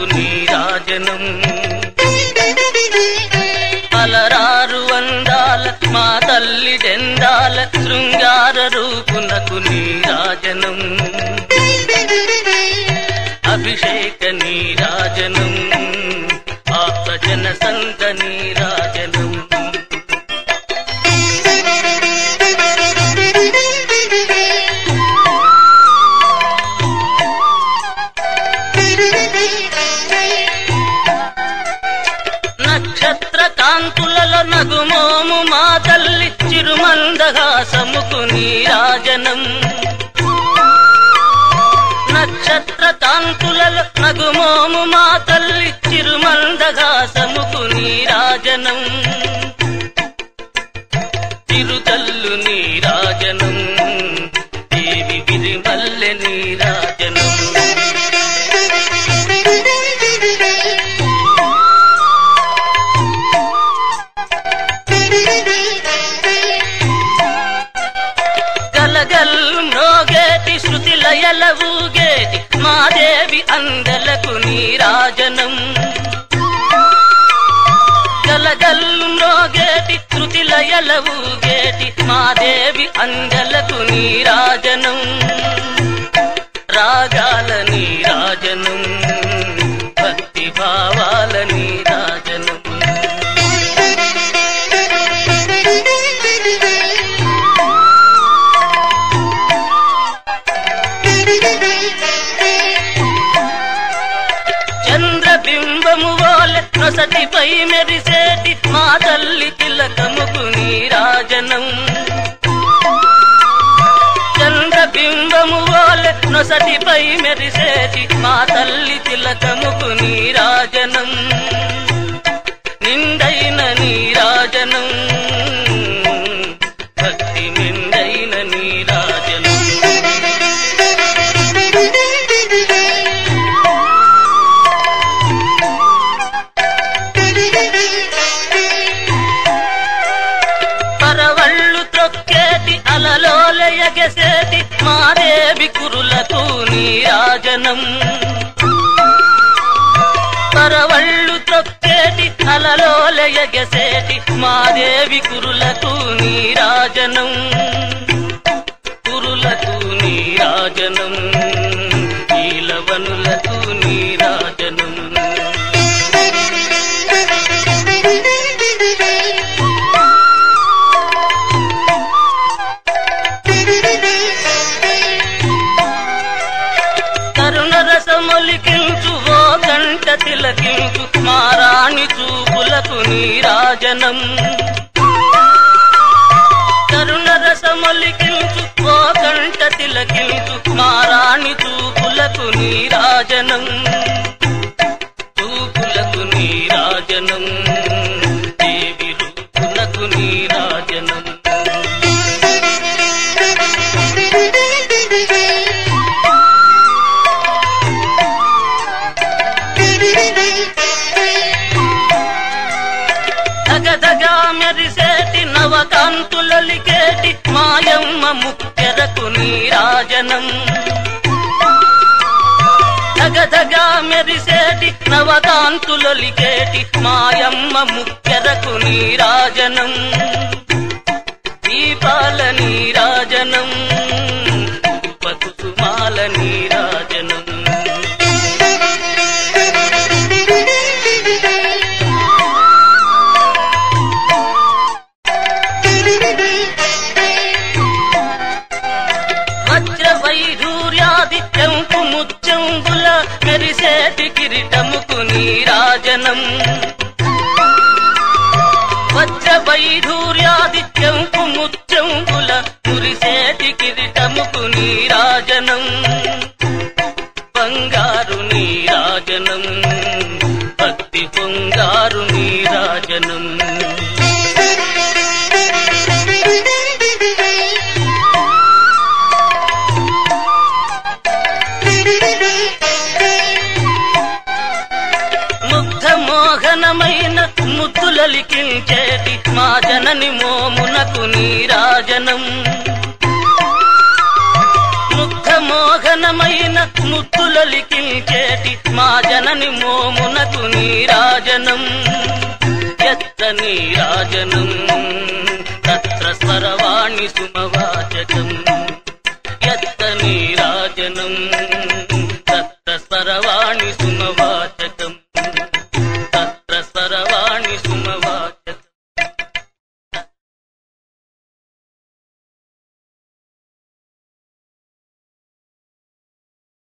నీరాజనం అలరారు అందాల మా తల్లి డెందాల శృంగార రూపునకు నీరాజనం అభిషేక నీరాజనం ఆప్తజన సంగ నీరాజనం నక్షత్ర కాంతులలో నగుమోము మా తల్లి చిరుమందహాసముకు నీరాజనం నక్షత్ర కాంతులలో నగుమోము మా తల్లి చిరుమందహాసముకు నీరాజనం తిరుతల్లు నీరాజనం దేవి గిరిమల్లె నీరాజనం గలగల్లు మ్రోగేటి శృతి లయల ఊగేటి మాదేవి అందలకు నీరాజనం గలగల్లు మ్రోగేటి శృతి లయల ఊగేటి మాదేవి అందలకు నీరాజనం రాగాల నీరాజనం భక్తి భావాల నీరాజనం చంద్రబింబము వాలె నొసటిపై మెరిసేటి మా తల్లి తిలకముకు నీరాజనం చంద్రబింబము వాలె నొసటిపై మెరిసేటి మా తల్లి తిలకముకు నీరాజనం నిండైన నీరాజనం భక్తి నిండైన నీరాజనం పరవళ్ళు త్రొక్కేటి అలలోల ఎగసేటి మాదేవి కురులకు నీరాజనం పరవళ్ళు త్రొక్కేటి అలలోల ఎగసేటి మాదేవి కురులకు నీరాజనం కురులకు నీరాజనం నీలవనులకు నీరాజనం కరుణ రసమొలికించు ఓ కంట తిలకించు మారాణి చూపులకు నీరాజనం కరుణ రసమొలికించు ఓ కంట తిలకించు మారాణి చూపులకు నీరాజనం చూపులకు నీరాజనం దేవి రూపులకు నీరాజనం దగదగా మెరిసేటి నవకాంతులలికేటి మాయమ్మ ముక్కెరకు నీరాజనం దగదగా మెరిసేటి నవకాంతులలికేటి మాయమ్మ ముక్కెరకు నీరాజనం దీపాల నీరాజనం ఉపకుసుమాల నీరాజనం వజ్ర వైఢూర్యాది చెంపు ముచ్చంబుల మెరిసేటి కిరీటముకు నీరాజనం వజ్ర వైఢూర్యాది చెంపు ముచ్చంబుల మురిసేటి కిరీటముకు నీరాజనం బంగారు నీరాజనం భక్తి పొంగారు నీరాజనం ముగ్ధ మోహనమైన ముద్దులలికించేటి మా జనని మోమునకు నీరాజనం ముగ్ధ మోహనమైన ముత్తులలికించేటి మా జనని మోమునకు నీరాజనం ఎత్త నీరాజనం తత్ర స్వరవాణి సుమవాచకం ఎత్త నీరాజనం తత్ర స్వరవాణి సుమవాచకం